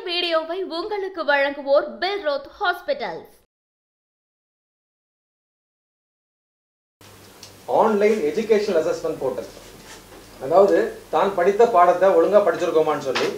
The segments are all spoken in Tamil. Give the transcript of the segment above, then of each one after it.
வீடியோவை உங்களுக்கு வழங்குவோர் பெல்ரோத் hospitals online educational assessment portal அதாவது தான் படித்த பாடத்தை ஒழுங்கா படிச்சிருக்கோமான்னு சொல்லி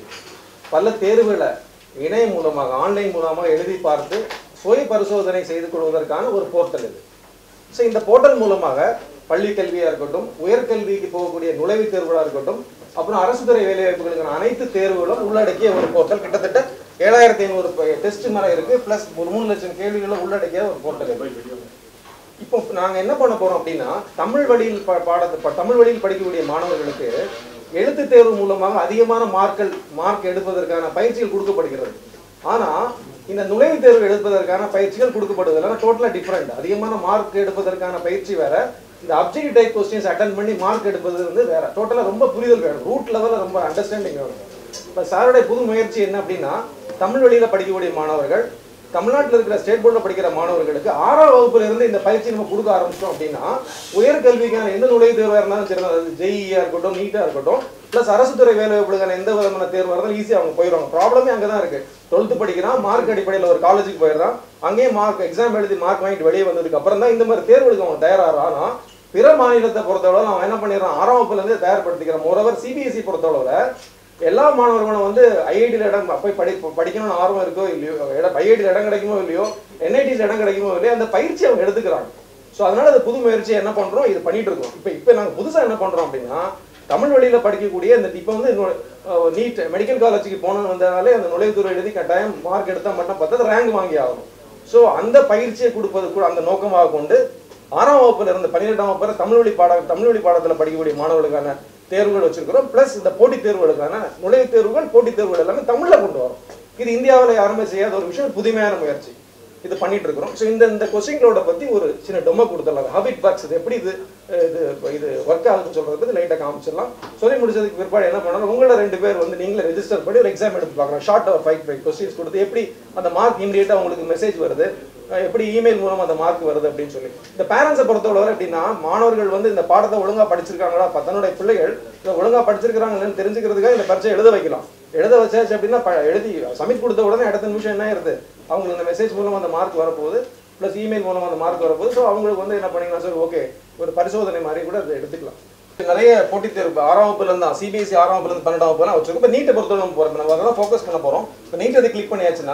பல தேர்வுகளை இணையம் மூலமாக ஆன்லைன் மூலமாக எழுதி பார்த்து சுய பரிசோதனை செய்து கொள்வதற்கான ஒரு போர்ட்டல் இது ஸோ இந்த போர்ட்டல் மூலமாக பள்ளி கல்வியாக இருக்கட்டும் உயர்கல்விக்கு போகக்கூடிய நுழைவுத் தேர்வுகளாக இருக்கட்டும் அப்புறம் அரசு துறை வேலைவாய்ப்புகளுக்கான அனைத்து தேர்வுகளும் உள்ளடக்கிய ஒரு போர்ட்டல் கிட்டத்தட்ட ஏழாயிரத்தி ஐநூறு டெஸ்ட் மேலே இருக்கு ப்ளஸ் ஒரு மூணு லட்சம் கேள்விகளை உள்ளடக்கிய ஒரு போர்ட்டல் இது இப்போ நாங்க என்ன பண்ண போறோம் அப்படின்னா தமிழ் வழியில் ப- பாடத்தை ப- தமிழ் வழியில் படிக்கக்கூடிய மாணவர்களுக்கு எழுத்து தேர்வு மூலமாக அதிகமான மார்க்கள் மார்க் எடுப்பதற்கான பயிற்சிகள் கொடுக்கப்படுகிறது ஆனா இந்த நுழைவுத் தேர்வு எடுப்பதற்கான பயிற்சிகள் கொடுக்கப்படுவதில்லை டோட்டலா டிஃப்ரெண்ட் அதிகமான மார்க் எடுப்பதற்கான பயிற்சி வேற இந்த அப்ஜெக்டிவ் டைப் கொஸ்டின்ஸ் அட்டன் பண்ணி மார்க் எடுப்பது வந்து வேற டோட்டலா ரொம்ப புரிதல் வேணும் ரூட் லெவலில் ரொம்ப அண்டர்ஸ்டாண்டிங் வேணும் இப்போ சாருடைய புது முயற்சி என்ன அப்படின்னா தமிழ் வழியில படிக்கக்கூடிய மாணவர்கள் தமிழ்நாட்டில் இருக்கிற ஸ்டேட் போர்டில் படிக்கிற மாணவர்களுக்கு ஆறாம் வகுப்புல இருந்து இந்த பயிற்சி நம்ம கொடுக்க ஆரம்பிச்சோம் அப்படின்னா உயர்கல்விக்கான எந்த நுழைவுத் தேர்வாக இருந்தாலும் சரி அது ஜெயியா இருக்கட்டும் நீட்டா இருக்கட்டும் ப்ளஸ் அரசு துறை வேலைவாய்ப்புகளுக்கான எந்த விதமான தேர்வாக இருந்தாலும் ஈஸியாக அவங்க போயிடுவாங்க ப்ராப்ளமே அங்கே தான் இருக்கு டுவெல்த்து படிக்கிறான் மார்க் அடிப்படையில் ஒரு காலேஜுக்கு போயிடுறான் அங்கேயே மார்க் எக்ஸாம் எழுதி மார்க் வாங்கிட்டு வெளியே வந்ததுக்கு அப்புறம் தான் இந்த மாதிரி தேர்வுகளுக்கு அவன் தயாராகிறான் ஆனால் பிற மாநிலத்தை பொறுத்தளவு அவன் என்ன பண்ணிடுறான் ஆறாம் வகுப்புல இருந்தே தயார்படுத்திக்கிறான் மோரோவர் சிபிஎஸ்சி பொறுத்தளவுல எல்லா மாணவர்களும் வந்து ஐஐடியில் இடம் போய் படி படிக்கணும்னு ஆர்வம் இருக்கோ இல்லையோ இடம் ஐஐடியில் இடம் கிடைக்குமோ இல்லையோ என்ஐடியில் இடம் கிடைக்குமோ இல்லையோ அந்த பயிற்சி அவங்க எடுத்துக்கிறாங்க ஸோ அதனால அது புது முயற்சி என்ன பண்றோம் இது பண்ணிட்டு இருக்கோம் இப்போ இப்போ நாங்கள் புதுசாக என்ன பண்றோம் அப்படின்னா தமிழ் வழியில படிக்கக்கூடிய இந்த இப்போ வந்து நீட் மெடிக்கல் காலேஜுக்கு போனது வந்ததாலே அந்த நுழைவுத்துறை எழுதி கட்டாயம் மார்க் எடுத்தால் மட்டும் பார்த்தா ரேங்க் வாங்கி ஆகணும் ஸோ அந்த பயிற்சியை கொடுப்பது கூட அந்த நோக்கமாக கொண்டு ஆறாம் வகுப்புல இருந்து பன்னிரெண்டாம் வகுப்பு வரை தமிழ் வழி பாட தமிழ் வழி பாடத்தில் படிக்கக்கூடிய மாணவர்களுக்கான தேர்வுகள் வச்சிருக்கிறோம் ப்ளஸ் இந்த போட்டித் தேர்வுகளுக்கான நுழைவுத் தேர்வுகள் போட்டித் தேர்வுகள் எல்லாமே தமிழில் கொண்டு வரோம் இது இந்தியாவில் யாருமே செய்யாத ஒரு விஷயம் புதுமையான முயற்சி இது பண்ணிட்டு இருக்கிறோம் ஸோ இந்த இந்த கொஸ்டின்களோட பத்தி ஒரு சின்ன டொமோ கொடுத்துடலாம் ஹாபிட் பாக்ஸ் இது எப்படி இது அஹ், இது இது ஒர்க் ஆகுதுன்னு சொல்றத பத்தி லைட்டாக காமிச்சிடலாம் சொல்லி முடிச்சதுக்கு பிற்பாடு என்ன பண்ணணும் உங்கள ரெண்டு பேர் வந்து நீங்களே ரெஜிஸ்டர் பண்ணி ஒரு எக்ஸாம் எடுத்து பார்க்கலாம் ஷார்ட் ஒரு ஃபைவ் ஃபைவ் கொஸ்டின்ஸ் கொடுத்து எப்படி அந்த மார்க் இமீடியட்டாக உங்களுக்கு மெசேஜ் வருது அஹ், எப்படி இமெயில் மூலம் அந்த மார்க் வருது அப்படின்னு சொல்லி இந்த பேரண்ட்ஸை பொறுத்தவரை எப்படின்னா மாணவர்கள் வந்து இந்த பாடத்தை ஒழுங்கா படிச்சிருக்காங்களா அப்ப தன்னுடைய பிள்ளைகள் இதை ஒழுங்கா படிச்சிருக்கிறாங்கன்னு தெரிஞ்சுக்கிறதுக்காக இந்த பரீட்சை எழுத வைக்கலாம் எழுத வச்சாச்சு அப்படின்னா ப- எழுதி சப்மிட் கொடுத்த உடனே அடுத்த நிமிஷம் என்ன ஆயிருது அவங்களுக்கு இந்த மெசேஜ் மூலம் அந்த மார்க் வரப்போகுது ப்ளஸ் இமெயில் மூலம் அந்த மார்க் வரப்போகுது ஸோ அவங்களுக்கு வந்து என்ன பண்ணிக்கலாம் சார் ஓகே ஒரு பரிசோதனை மாதிரி கூட அதை எடுத்துக்கலாம் நிறைய போட்டித் தேர்வு ஆறாம் வகுப்புல இருந்தா சிபிஎஸ்சி ஆறாம் வகுப்புல இருந்து பன்னெண்டாம் வகுப்புலாம் வச்சிருக்கோம் இப்போ நீட்டை பொறுத்தவரை நம்ம போறோம் நம்ம அதெல்லாம் ஃபோக்கஸ் பண்ண போறோம் இப்போ நீட் அதை கிளிக் பண்ணியாச்சுன்னா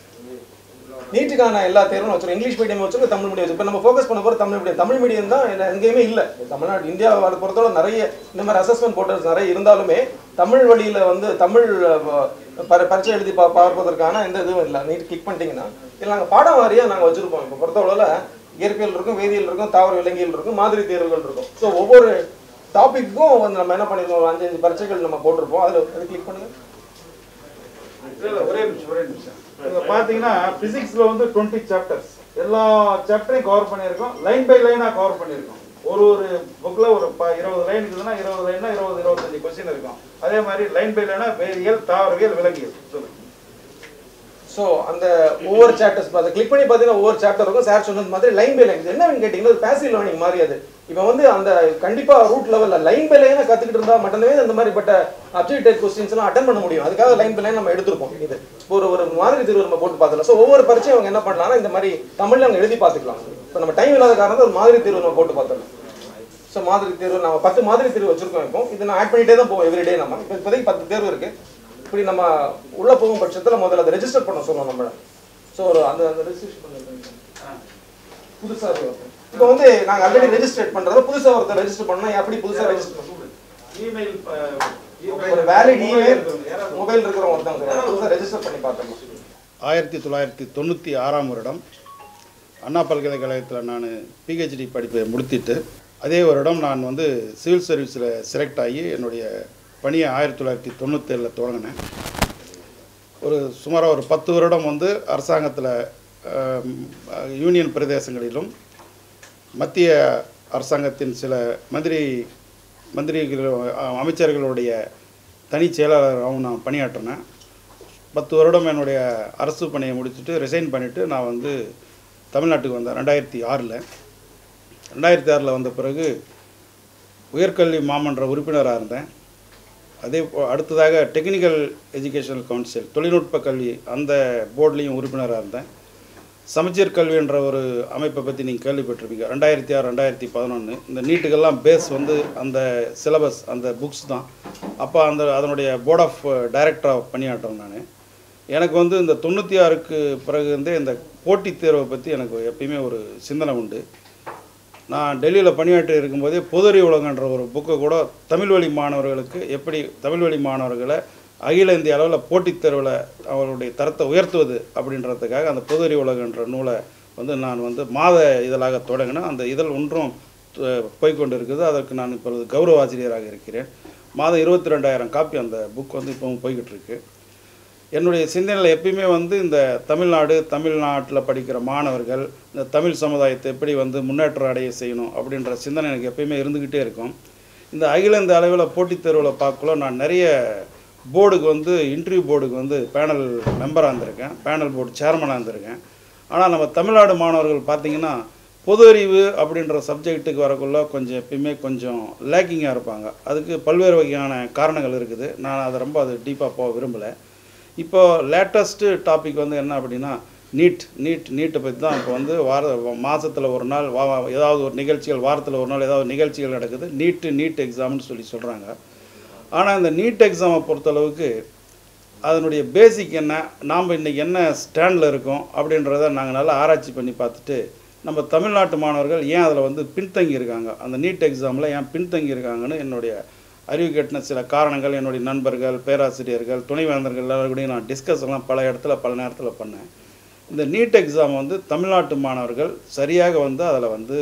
நீட்டுக்கான எல்லா தேர்வும் வச்சிருக்கோம் இங்கிலீஷ் மீடியம் வச்சிருக்கோம் தமிழ் மீடியம் இப்போ நம்ம ஃபோக்கஸ் பண்ண போகிற தமிழ் மீடியம் தமிழ் மீடியம் தான் என்ன- எங்கேயுமே இல்லை தமிழ்நாடு இந்தியாவை பொறுத்தவரை நிறைய இந்த மாதிரி அசஸ்மெண்ட் போர்ட்டல்ஸ் நிறைய இருந்தாலுமே தமிழ் வழியில வந்து தமிழ் அஹ், பரி- பரீட்சை எழுதி பா பார்ப்பதற்கான எந்த இதுவும் இல்லை நீட் கிளிக் பண்ணிட்டீங்கன்னா இல்லை நாங்கள் பாடம் வாரியாக நாங்கள் வச்சிருப்போம் இப்போ பொறுத்தவரையில் இயற்பியல் இருக்கும் வேதியியல் இருக்கும் தாவர விலங்கியல் இருக்கும் மாதிரி தேர்வுகள் இருக்கும் ஸோ ஒவ்வொரு டாபிக்கும் வந்து நம்ம என்ன பண்ணிருக்கோம் ஒரு அஞ்சு அஞ்சு பரீட்சைகள் நம்ம போட்டிருப்போம் அதில் அது கிளிக் பண்ணுங்க இல்ல, இல்ல, ஒரே நிமிஷம் ஒரே நிமிஷம் இங்க பாத்தீங்கன்னா பிசிக்ஸ்ல வந்து டுவெண்ட்டி சாப்டர்ஸ் எல்லா சாப்டரையும் கவர் பண்ணியிருக்கோம் லைன் பை லைனா கவர் பண்ணியிருக்கோம் ஒரு ஒரு புக்ல ஒரு ப- இருபது லைன் இருக்குதுன்னா இருபது லைன்னா இருபது இருபத்தஞ்சு கொஸ்டின் இருக்கும் அதே மாதிரி லைன் பை லைனா வேதியியல் தாவரவியல் விலங்கியல் சொல்லுங்க ஸோ அந்த ஒவ்வொரு சாப்டர்ஸ் அதை கிளிக் பண்ணி பார்த்தீங்கன்னா ஒவ்வொரு சாப்டர் இருக்கும் சார் சொன்னது மாதிரி லைன் பை லைன் இது என்னன்னு கேட்டிங்கன்னா ஒரு பேசிவ் லேர்னிங் மாதிரி அது இப்போ வந்து அந்த கண்டிப்பா ரூட் லெவலில் லைன் பை லைனாக கற்றுக்கிட்டு இருந்தால் மட்டுமே இந்த மாதிரி பட்ட அப்ஜெக்ட் டைப் கொஸ்டின்ஸ் எல்லாம் அட்டன் பண்ண முடியும் அதுக்காக லைன் பை லைன் நம்ம எடுத்திருப்போம் இது இப்போ ஒரு ஒரு மாதிரி தேர்வு நம்ம போட்டு பார்த்துக்கலாம் ஸோ ஒவ்வொரு பரீட்சையும் அவங்க என்ன பண்ணலாம்னா இந்த மாதிரி தமிழ்ல அவங்க எழுதி பார்த்துக்கலாம் இப்போ நம்ம டைம் இல்லாத காரணம் ஒரு மாதிரி தேர்வு நம்ம போட்டு பார்த்துக்கலாம் ஸோ மாதிரி தேர்வு நம்ம பத்து மாதிரி தேர்வு வச்சிருக்கோம் இப்போ இது நான் ஆட் பண்ணிட்டே தான் போவோம் எவ்ரிடே நம்ம இப்போ இப்போதைக்கு பத்து தேர்வு இருக்கு இப்படி நம்ம உள்ள போகும் பட்சத்தில் முதல்ல அதை ரெஜிஸ்டர் பண்ண சொல்லுவோம் நம்மள ஸோ ஒரு அந்த அந்த ரெஜிஸ்ட்ரேஷன் பண்ணுறது புதுசாக இப்போ வந்து நாங்கள் ஆல்ரெடி ரெஜிஸ்டர் பண்ணுறத புதுசாக ஒருத்தர் ரெஜிஸ்டர் பண்ணால் எப்படி புதுசாக ரெஜிஸ்டர் பண்ணுறது இமெயில் ஒரு வேலிட் இமெயில் மொபைல் இருக்கிற ஒருத்தவங்க புதுசாக ரெஜிஸ்டர் பண்ணி பார்த்தோம் ஆயிரத்தி தொள்ளாயிரத்தி தொண்ணூற்றி ஆறாம் வருடம் அண்ணா பல்கலைக்கழகத்தில் நான் பிஹெச்டி படிப்பை முடித்திட்டு அதே வருடம் நான் வந்து சிவில் சர்வீஸில் செலக்ட் ஆகி என்னுடைய பணியை ஆயிரத்தி தொள்ளாயிரத்தி தொண்ணூத்தேழில் தொடங்கினேன் ஒரு சுமாராக ஒரு பத்து வருடம் வந்து அரசாங்கத்தில் யூனியன் பிரதேசங்களிலும் மத்திய அரசாங்கத்தின் சில மந்திரி மந்திரிகள் அமைச்சர்களுடைய தனிச் செயலாளராகவும் நான் பணியாற்றினேன் பத்து வருடம் என்னுடைய அரசு பணியை முடிச்சுட்டு ரிசைன் பண்ணிவிட்டு நான் வந்து தமிழ்நாட்டுக்கு வந்தேன் ரெண்டாயிரத்தி ஆறில் ரெண்டாயிரத்தி ஆறில் வந்த பிறகு உயர்கல்வி மாமன்ற உறுப்பினராக இருந்தேன் அதே போ- அடுத்ததாக டெக்னிக்கல் எஜுகேஷனல் கவுன்சில் தொழில்நுட்ப கல்வி அந்த போர்ட்லேயும் உறுப்பினராக இருந்தேன் சமச்சீர் கல்வி என்ற ஒரு அமைப்பை பற்றி நீங்கள் கேள்விப்பட்டிருப்பீங்க ரெண்டாயிரத்தி ஆறு ரெண்டாயிரத்தி பதினொன்று இந்த நீட்டுக்கெல்லாம் பேஸ் வந்து அந்த சிலபஸ் அந்த புக்ஸ் தான் அப்போ அந்த அதனுடைய போர்ட் ஆஃப் டைரக்டராக பணியாற்றேன் நான் எனக்கு வந்து இந்த தொண்ணூற்றி ஆறுக்கு பிறகு இருந்தே இந்த போட்டித் தேர்வை பற்றி எனக்கு எப்பயுமே ஒரு சிந்தனை உண்டு நான் டெல்லியில் பணியாற்றி இருக்கும்போதே பொதுறி உலகன்ற ஒரு புக்கை கூட தமிழ் வழி மாணவர்களுக்கு எப்படி தமிழ் வழி மாணவர்களை அகில இந்திய அளவில் போட்டித் தேர்வில் அவர்களுடைய தரத்தை உயர்த்துவது அப்படின்றதுக்காக அந்த பொதுறி உலகன்ற நூலை வந்து நான் வந்து மாத இதழாக தொடங்கினேன் அந்த இதழ் ஒன்றும் அஹ், போய்க்கொண்டு இருக்குது அதற்கு நான் இப்பொழுது கௌரவ ஆசிரியராக இருக்கிறேன் மாதம் இருபத்தி ரெண்டாயிரம் காப்பி அந்த புக் வந்து இப்போவும் போய்கிட்டு இருக்கு என்னுடைய சிந்தனையில் எப்பயுமே வந்து இந்த தமிழ்நாடு தமிழ்நாட்டில் படிக்கிற மாணவர்கள் இந்த தமிழ் சமுதாயத்தை எப்படி வந்து முன்னேற்றம் அடைய செய்யணும் அப்படின்ற சிந்தனை எனக்கு எப்பயுமே இருந்துக்கிட்டே இருக்கும் இந்த அகில இந்த அளவில் போட்டித் தேர்வில் பார்க்கல நான் நிறைய போர்டுக்கு வந்து இன்டர்வியூ போர்டுக்கு வந்து பேனல் மெம்பராக இருந்திருக்கேன் பேனல் போர்டு சேர்மனாக இருந்திருக்கேன் ஆனால் நம்ம தமிழ்நாடு மாணவர்கள் பார்த்தீங்கன்னா பொது அறிவு அப்படின்ற சப்ஜெக்ட்டுக்கு வரக்குள்ள கொஞ்சம் எப்பயுமே கொஞ்சம் லேக்கிங்காக இருப்பாங்க அதுக்கு பல்வேறு வகையான காரணங்கள் இருக்குது நான் அதை ரொம்ப அது டீப்பாக போக விரும்பலை இப்போ லேட்டஸ்ட்டு டாபிக் வந்து என்ன அப்படின்னா நீட் நீட் நீட்டை பற்றி தான் இப்போ வந்து வார மாதத்தில் ஒரு நாள் வா வா- ஏதாவது ஒரு நிகழ்ச்சிகள் வாரத்தில் ஒரு நாள் ஏதாவது நிகழ்ச்சிகள் நடக்குது நீட்டு நீட் எக்ஸாம்னு சொல்லி சொல்கிறாங்க ஆனால் இந்த நீட் எக்ஸாமை பொறுத்தளவுக்கு அதனுடைய பேசிக் என்ன நாம் இன்றைக்கி என்ன ஸ்டாண்டில் இருக்கோம் அப்படின்றத நாங்கள் நல்லா ஆராய்ச்சி பண்ணி பார்த்துட்டு நம்ம தமிழ்நாட்டு மாணவர்கள் ஏன் அதில் வந்து பின்தங்கி இருக்காங்க அந்த நீட் எக்ஸாமில் ஏன் பின்தங்கி இருக்காங்கன்னு என்னுடைய அறிவு கட்டின சில காரணங்கள் என்னுடைய நண்பர்கள் பேராசிரியர்கள் துணைவேந்தர்கள் எல்லாருக்கூடையும் நான் டிஸ்கஸ் எல்லாம் பல இடத்துல பல நேரத்தில் பண்ணேன் இந்த நீட் எக்ஸாம் வந்து தமிழ்நாட்டு மாணவர்கள் சரியாக வந்து அதில் வந்து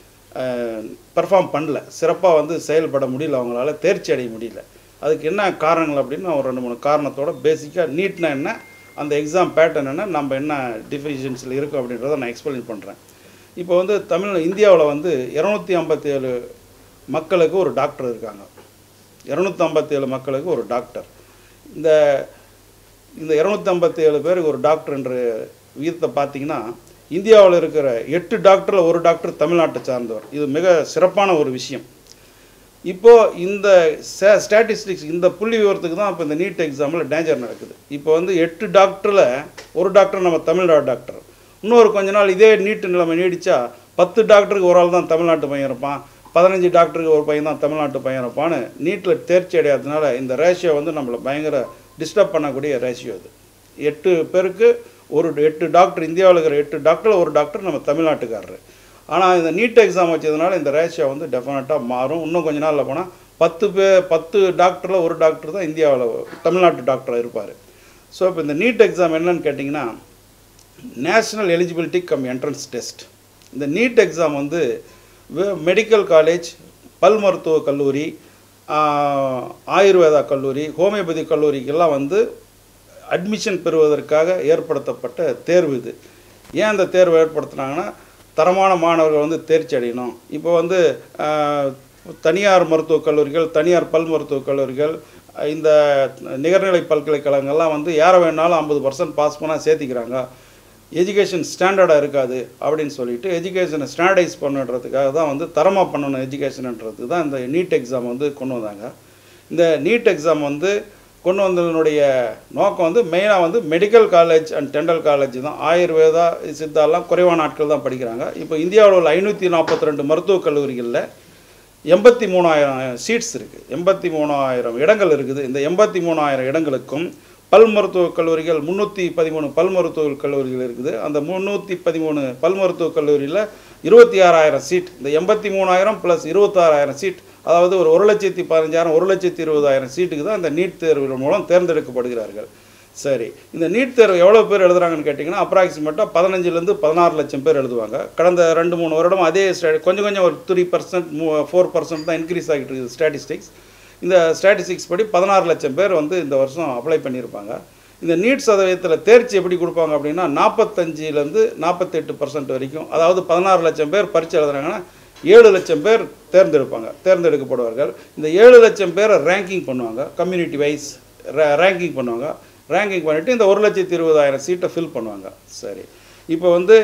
பெர்ஃபார்ம் பண்ணல சிறப்பாக வந்து செயல்பட முடியல அவங்களால தேர்ச்சி அடைய முடியல அதுக்கு என்ன காரணங்கள் அப்படின்னு நான் ஒரு ரெண்டு மூணு காரணத்தோட பேசிக்காக நீட்னா என்ன அந்த எக்ஸாம் பேட்டர்ன் என்ன நம்ம என்ன டிஃபிஷியன்சியில் இருக்கும் அப்படின்றத நான் எக்ஸ்பிளைன் பண்ணுறேன் இப்போ வந்து தமிழ் இந்தியாவில் வந்து இரநூத்தி ஐம்பத்தி ஏழு மக்களுக்கு ஒரு டாக்டர் இருக்காங்க இரநூத்தி ஐம்பத்தி ஏழு மக்களுக்கு ஒரு டாக்டர் இந்த இந்த இரநூத்தி ஐம்பத்தி ஏழு பேருக்கு ஒரு டாக்டர் என்ற விகிதத்தை பார்த்தீங்கன்னா இந்தியாவில் இருக்கிற எட்டு டாக்டரில் ஒரு டாக்டர் தமிழ்நாட்டை சார்ந்தவர் இது மிக சிறப்பான ஒரு விஷயம் இப்போ இந்த ஸ்டாட்டிஸ்டிக்ஸ் இந்த புள்ளி விவரத்துக்கு தான் இப்போ இந்த நீட் எக்ஸாமில் டேஞ்சர் நடக்குது இப்போ வந்து எட்டு டாக்டரில் ஒரு டாக்டர் நம்ம தமிழ்நாடு டாக்டர் இன்னொரு கொஞ்ச நாள் இதே நீட்டு நிலைமை நீடிச்சா பத்து டாக்டருக்கு ஒரு ஆள் தான் தமிழ்நாட்டு பையன் இருப்பான் பதினஞ்சு டாக்டருக்கு ஒரு பையன் தான் தமிழ்நாட்டு பையன் இருப்பான்னு நீட்டில் தேர்ச்சி அடையாததுனால இந்த ரேஷியோ வந்து நம்மளை பயங்கர டிஸ்டர்ப் பண்ணக்கூடிய ரேஷியோ அது எட்டு பேருக்கு ஒரு எட்டு டாக்டர் இந்தியாவில் இருக்கிற எட்டு டாக்டரில் ஒரு டாக்டர் நம்ம தமிழ்நாட்டுக்காரரு ஆனால் இந்த நீட் எக்ஸாம் வச்சதுனால இந்த ரேஷியோ வந்து டெஃபினட்டாக மாறும் இன்னும் கொஞ்ச நாளில் போனால் பத்து பே பத்து டாக்டரில் ஒரு டாக்டர் தான் இந்தியாவில் தமிழ்நாட்டு டாக்டராக இருப்பார் ஸோ இப்போ இந்த நீட் எக்ஸாம் என்னன்னு கேட்டிங்கன்னா national eligibility cum entrance test இந்த நீட் எக்ஸாம் வந்து மெடிக்கல் காலேஜ் பல் மருத்துவ கல்லூரி ஆஹ், ஆயுர்வேதா கல்லூரி ஹோமியோபதி கல்லூரிக்கெல்லாம் வந்து அட்மிஷன் பெறுவதற்காக ஏற்படுத்தப்பட்ட தேர்வு இது ஏன் அந்த தேர்வு ஏற்படுத்துனாங்கன்னா தரமான மாணவர்கள் வந்து தேர்ச்சி அடையணும் இப்போ வந்து ஆஹ், தனியார் மருத்துவக் கல்லூரிகள் தனியார் பல் மருத்துவக் கல்லூரிகள் அஹ், இந்த நிகர்நிலை பல்கலைக்கழகங்கள்லாம் வந்து யாரை வேணாலும் ஐம்பது பர்சன்ட் பாஸ் பண்ணால் சேர்த்திக்கிறாங்க எஜுகேஷன் ஸ்டாண்டர்டாக இருக்காது அப்படின்னு சொல்லிட்டு எஜுகேஷனை ஸ்டாண்டர்டைஸ் பண்ணுன்றதுக்காக தான் வந்து தரமாக பண்ணணும் எஜுகேஷன்ன்றதுக்கு தான் இந்த நீட் எக்ஸாம் வந்து கொண்டு வந்தாங்க இந்த நீட் எக்ஸாம் வந்து கொண்டு வந்ததனுடைய நோக்கம் வந்து மெயினாக வந்து medical college and dental college தான் ஆயுர்வேதா சித்தாலாம் குறைவான ஆட்கள் தான் படிக்கிறாங்க இப்போ இந்தியாவில் உள்ள ஐநூற்றி நாற்பத்தி ரெண்டு மருத்துவக் கல்லூரிகளில் எண்பத்தி மூணாயிரம் சீட்ஸ் இருக்குது எண்பத்தி மூணாயிரம் இடங்கள் இருக்குது இந்த எண்பத்தி மூணாயிரம் இடங்களுக்கும் பல் மருத்துவக் கல்லூரிகள் முந்நூற்றி பதிமூணு பல் மருத்துவக் கல்லூரிகள் இருக்குது அந்த முந்நூற்றி பதிமூணு பல் மருத்துவக் கல்லூரியில் இருபத்தி ஆறாயிரம் சீட் இந்த எண்பத்தி மூணாயிரம் ப்ளஸ் இருபத்தாறாயிரம் சீட் அதாவது ஒரு ஒரு லட்சத்தி பதினஞ்சாயிரம் ஒரு லட்சத்தி இருபதாயிரம் சீட்டுக்கு தான் இந்த நீட் தேர்வு மூலம் தேர்ந்தெடுக்கப்படுகிறார்கள் சரி இந்த நீட் தேர்வு எவ்வளோ பேர் எழுதுறாங்கன்னு கேட்டிங்கன்னா அப்ராக்சிமேட்டாக பதினஞ்சுலேருந்து பதினாறு லட்சம் பேர் எழுதுவாங்க கடந்த ரெண்டு மூணு வருடம் அதே ஸ்டே- கொஞ்சம் கொஞ்சம் ஒரு த்ரீ பர்சன்ட் ஃபோர் பர்சன்ட் தான் இன்க்ரீஸ் ஆகிட்டு இருக்குது ஸ்டாட்டிஸ்டிக்ஸ் இந்த ஸ்டாட்டிஸ்டிக்ஸ் படி பதினாறு லட்சம் பேர் வந்து இந்த வருஷம் அப்ளை பண்ணியிருப்பாங்க இந்த நீட் சதவீதத்தில் தேர்ச்சி எப்படி கொடுப்பாங்க அப்படின்னா நாற்பத்தஞ்சிலேருந்து நாற்பத்தெட்டு பர்சன்ட் வரைக்கும் அதாவது பதினாறு லட்சம் பேர் பரீட்சை எழுதுறாங்கன்னா ஏழு லட்சம் பேர் தேர்ந்தெடுப்பாங்க தேர்ந்தெடுக்கப்படுவார்கள் இந்த ஏழு லட்சம் பேரை ரேங்கிங் பண்ணுவாங்க கம்யூனிட்டி வைஸ் ரேங்கிங் பண்ணுவாங்க ரேங்கிங் பண்ணிவிட்டு இந்த ஒரு லட்சத்தி இருபதாயிரம் சீட்டை ஃபில் பண்ணுவாங்க சரி இப்போ வந்து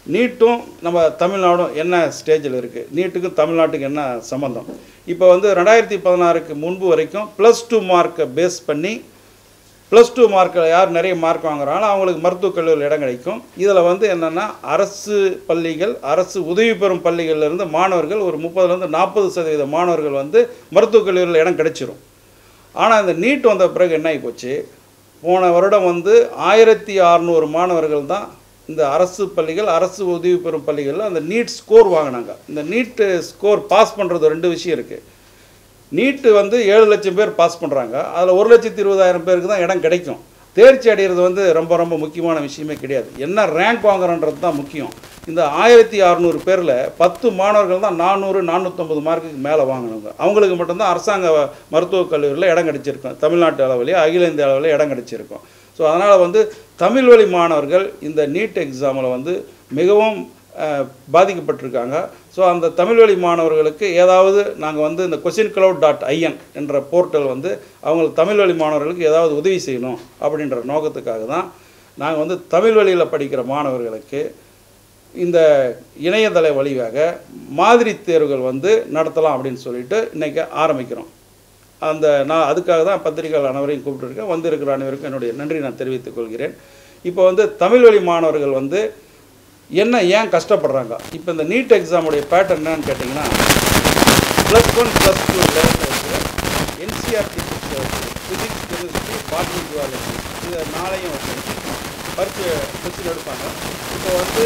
நீட்டும் நம்ம தமிழ்நாடும் என்ன ஸ்டேஜில் இருக்குது நீட்டுக்கும் தமிழ்நாட்டுக்கு என்ன சம்மந்தம் இப்போ வந்து ரெண்டாயிரத்தி பதினாறுக்கு முன்பு வரைக்கும் ப்ளஸ் டூ மார்க்கை பேஸ் பண்ணி ப்ளஸ் டூ மார்க்கில் யார் நிறைய மார்க் வாங்குறாங்களோ அவங்களுக்கு மருத்துவக் கல்லூரியில் இடம் கிடைக்கும் இதில் வந்து என்னென்னா அரசு பள்ளிகள் அரசு உதவி பெறும் பள்ளிகள்ல இருந்து மாணவர்கள் ஒரு முப்பதுலேருந்து நாற்பது சதவீத மாணவர்கள் வந்து மருத்துவக் கல்லூரியில் இடம் கிடைச்சிரும் ஆனால் இந்த நீட் வந்த பிறகு என்ன ஆகி போச்சு போன வருடம் வந்து ஆயிரத்தி அறநூறு மாணவர்கள் தான் இந்த அரசு பள்ளிகள் அரசு உதவி பெறும் பள்ளிகளில் அந்த நீட் ஸ்கோர் வாங்கினாங்க இந்த நீட்டு ஸ்கோர் பாஸ் பண்ணுறது ரெண்டு விஷயம் இருக்குது நீட்டு வந்து ஏழு லட்சம் பேர் பாஸ் பண்ணுறாங்க அதில் ஒரு லட்சத்தி இருபதாயிரம் பேருக்கு தான் இடம் கிடைக்கும் தேர்ச்சி அடைகிறது வந்து ரொம்ப ரொம்ப முக்கியமான விஷயமே கிடையாது என்ன ரேங்க் வாங்குறன்றது தான் முக்கியம் இந்த ஆயிரத்தி அறநூறு பேரில் பத்து மாணவர்கள் தான் நானூறு நானூற்றம்பது மார்க்குக்கு மேலே வாங்கினாங்க அவங்களுக்கு மட்டும்தான் அரசாங்க மருத்துவக் கல்லூரியில் இடம் கிடைச்சிருக்கும் தமிழ்நாட்டு அளவிலேயே அகில இந்திய அளவில் இடம் கிடைச்சிருக்கும் ஸோ அதனால் வந்து தமிழ் வழி மாணவர்கள் இந்த நீட் எக்ஸாமில் வந்து மிகவும் அஹ், பாதிக்கப்பட்டிருக்காங்க ஸோ அந்த தமிழ் வழி மாணவர்களுக்கு ஏதாவது நாங்கள் வந்து இந்த கொஷின் cloud டாட் ஐஎன் என்ற போர்ட்டல் வந்து அவங்களுக்கு தமிழ் வழி மாணவர்களுக்கு ஏதாவது உதவி செய்யணும் அப்படின்ற நோக்கத்துக்காக தான் நாங்கள் வந்து தமிழ் வழியில் படிக்கிற மாணவர்களுக்கு இந்த இணையதள வழியாக மாதிரி தேர்வுகள் வந்து நடத்தலாம் அப்படின்னு சொல்லிட்டு இன்றைக்கி ஆரம்பிக்கிறோம் அந்த நான் அதுக்காக தான் பத்திரிகையாளர் அனைவரையும் கூப்பிட்டுருக்கேன் வந்திருக்கிற அனைவருக்கும் என்னுடைய நன்றி நான் தெரிவித்துக் கொள்கிறேன் இப்போ வந்து தமிழ் வழி மாணவர்கள் வந்து என்ன ஏன் கஷ்டப்படுறாங்க இப்போ இந்த நீட் எக்ஸாமுடைய பேட்டர்ன் என்னன்னு கேட்டிங்கன்னா ப்ளஸ் ஒன் ப்ளஸ் டூ லெவலில் NCERT physics chemistry botany zoology இதை நாளையும் வந்து பரிசு கொஸ்டின் எடுப்பாங்க இப்போ வந்து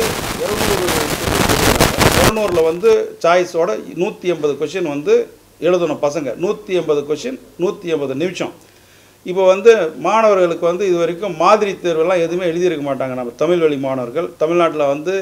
இரநூறு இரநூறுல வந்து சாய்ஸோட நூற்றி எண்பது கொஷின் வந்து எழுதணும் பசங்க நூற்றி எண்பது கொஷின் நூற்றி எண்பது நிமிஷம் இப்போ வந்து மாணவர்களுக்கு வந்து இது வரைக்கும் மாதிரி தேர்வெல்லாம் எதுவுமே எழுதியிருக்க மாட்டாங்க நம்ம தமிழ் வழி மாணவர்கள் தமிழ்நாட்டில் வந்து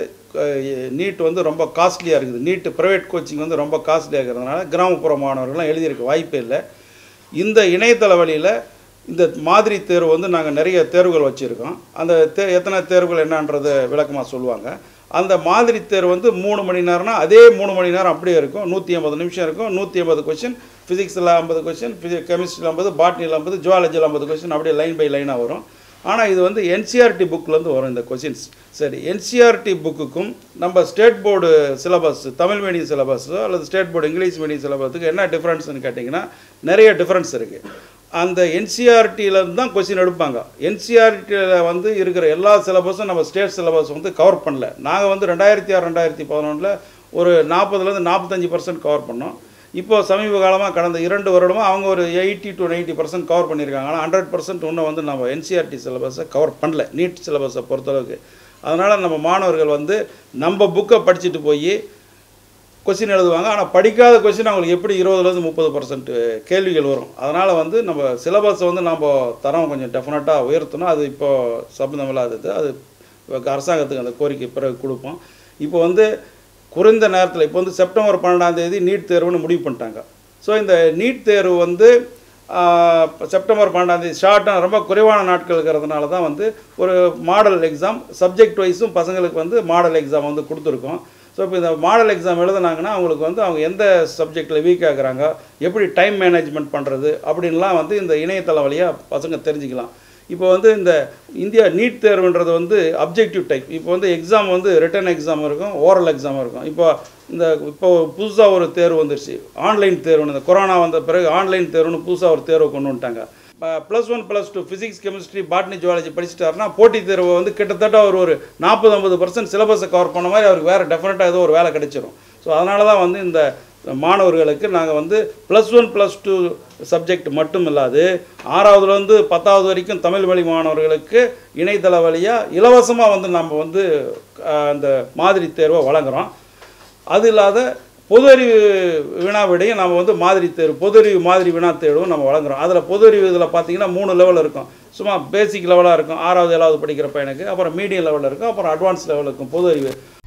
நீட் வந்து ரொம்ப காஸ்ட்லியாக இருக்குது நீட் ப்ரைவேட் கோச்சிங் வந்து ரொம்ப காஸ்ட்லியாக இருக்கிறதுனால கிராமப்புற மாணவர்கள்லாம் எழுதியிருக்க வாய்ப்பே இல்லை இந்த இணையதள வழியில் இந்த மாதிரி தேர்வு வந்து நாங்கள் நிறைய தேர்வுகள் வச்சுருக்கோம் அந்த தே எத்தனை தேர்வுகள் என்னன்றதை விளக்கமாக சொல்லுவாங்க அந்த மாதிரி தேர்வு வந்து மூணு மணி நேரம்னா அதே மூணு மணி நேரம் அப்படியே இருக்கும் நூற்றி ஐம்பது நிமிஷம் இருக்கும் நூற்றி ஐம்பது கொஷின் ஃபிசிக்ஸில் ஐம்பது கொஷின் ஃபிசி கெமிஸ்ட்ரியில் ஐம்பது பாட்னியில் ஐம்பது ஜுவாலஜியில் ஐம்பது கொஷின் அப்படியே லைன் பை லைனாக வரும் ஆனால் இது வந்து என்சிஆர்டி புக்லேருந்து வரும் இந்த கொஷின்ஸ் சரி என்சிஆர்டி புக்குக்கும் நம்ம state board syllabus Tamil medium சிலபஸோ அல்லது ஸ்டேட் போர்டு இங்கிலீஷ் மீடியம் சிலபஸுக்கு என்ன டிஃப்ரென்ஸ்னு கேட்டிங்கன்னா நிறைய டிஃப்ரென்ஸ் இருக்குது அந்த என்சிஆர்டியிலேருந்து தான் கொஸ்டின் எடுப்பாங்க என்சிஆர்டியில் வந்து இருக்கிற எல்லா சிலபஸும் நம்ம ஸ்டேட் சிலபஸ் வந்து கவர் பண்ணல நாங்கள் வந்து ரெண்டாயிரத்தி ஆறு ரெண்டாயிரத்தி பதினொன்றில் ஒரு நாற்பதுலேருந்து நாற்பத்தஞ்சு பர்சன்ட் கவர் பண்ணோம் இப்போ சமீப காலமாக கடந்த இரண்டு வருடமாக அவங்க ஒரு எயிட்டி டு 90% பர்சன்ட் கவர் பண்ணியிருக்காங்க ஆனால் ஹண்ட்ரட் பர்சன்ட் இன்னும் வந்து நம்ம என்சிஆர்டி சிலபஸை கவர் பண்ணல நீட் சிலபஸை பொறுத்தளவுக்கு அதனால் நம்ம மாணவர்கள் வந்து நம்ம புக்கை படிச்சுட்டு போய் கொஸ்டின் எழுதுவாங்க ஆனால் படிக்காத கொஸ்டின் அவங்களுக்கு எப்படி இருபதுலேருந்து முப்பது பர்சன்ட் கேள்விகள் வரும் அதனால் வந்து நம்ம சிலபஸை வந்து நம்ம தரம் கொஞ்சம் டெஃபினட்டாக உயர்த்தணும் அது இப்போ சம்மந்தமில்லாதது அது அரசாங்கத்துக்கு அந்த கோரிக்கை பிறகு கொடுப்போம் இப்போ வந்து குறைந்த நேரத்தில் இப்போ வந்து செப்டம்பர் பன்னெண்டாம் தேதி நீட் தேர்வுன்னு முடிவு பண்ணிட்டாங்க ஸோ இந்த நீட் தேர்வு வந்து ஆஹ், செப்டம்பர் பன்னெண்டாம் தேதி ஷார்ட்டாக ரொம்ப குறைவான நாட்கள் இருக்கிறதுனால தான் வந்து ஒரு மாடல் எக்ஸாம் சப்ஜெக்ட் வைஸும் பசங்களுக்கு வந்து மாடல் எக்ஸாம் வந்து கொடுத்துருக்கோம் ஸோ இப்போ இந்த மாடல் எக்ஸாம் எழுதுனாங்கன்னா அவங்களுக்கு வந்து அவங்க எந்த சப்ஜெக்டில் வீக் ஆகுறாங்க எப்படி டைம் மேனேஜ்மெண்ட் பண்ணுறது அப்படின்லாம் வந்து இந்த இணையதளம் வழியாக பசங்க தெரிஞ்சுக்கலாம் இப்போ வந்து இந்த இந்தியா நீட் தேர்வுன்றது வந்து அப்ஜெக்டிவ் டைப் இப்போ வந்து எக்ஸாம் வந்து ரிட்டன் எக்ஸாம் இருக்கும் ஓரல் எக்ஸாம் இருக்கும் இப்போ இந்த இப்போ புதுசாக ஒரு தேர்வு வந்துருச்சு ஆன்லைன் தேர்வுன்னு இந்த கொரோனா வந்த பிறகு ஆன்லைன் தேர்வுன்னு புதுசாக ஒரு தேர்வு கொண்டு வந்துட்டாங்க plus one plus two physics chemistry botany zoology படிச்சிட்டாருன்னா போட்டித் தேர்வு வந்து கிட்டத்தட்ட அவர் ஒரு நாற்பது ஐம்பது பர்சன்ட் சிலபஸை கவர் பண்ண மாதிரி அவருக்கு வேறு டெஃபினட்டாக ஏதோ ஒரு வேலை கிடைச்சிரும் ஸோ அதனால தான் வந்து இந்த மாணவர்களுக்கு நாங்கள் வந்து plus one plus two subject மட்டும் இல்லாது ஆறாவதுலேருந்து பத்தாவது வரைக்கும் தமிழ் வழி மாணவர்களுக்கு இணையதள வழியாக இலவசமாக வந்து நம்ம வந்து அஹ், அந்த மாதிரி தேர்வை வழங்குகிறோம் அது இல்லாத பொது அறிவு வினா விடையும் நம்ம வந்து மாதிரி தேர்வு பொது அறிவு மாதிரி வினா தேர்வும் நம்ம வழங்குறோம் அதில் பொது அறிவு இதில் பார்த்தீங்கன்னா மூணு லெவல் இருக்கும் சும்மா பேசிக் லெவலாக இருக்கும் ஆறாவது ஏழாவது படிக்கிற பையனுக்கு அப்புறம் மீடியம் லெவலில் இருக்கும் அப்புறம் அட்வான்ஸ் லெவலில் இருக்கும் பொது அறிவு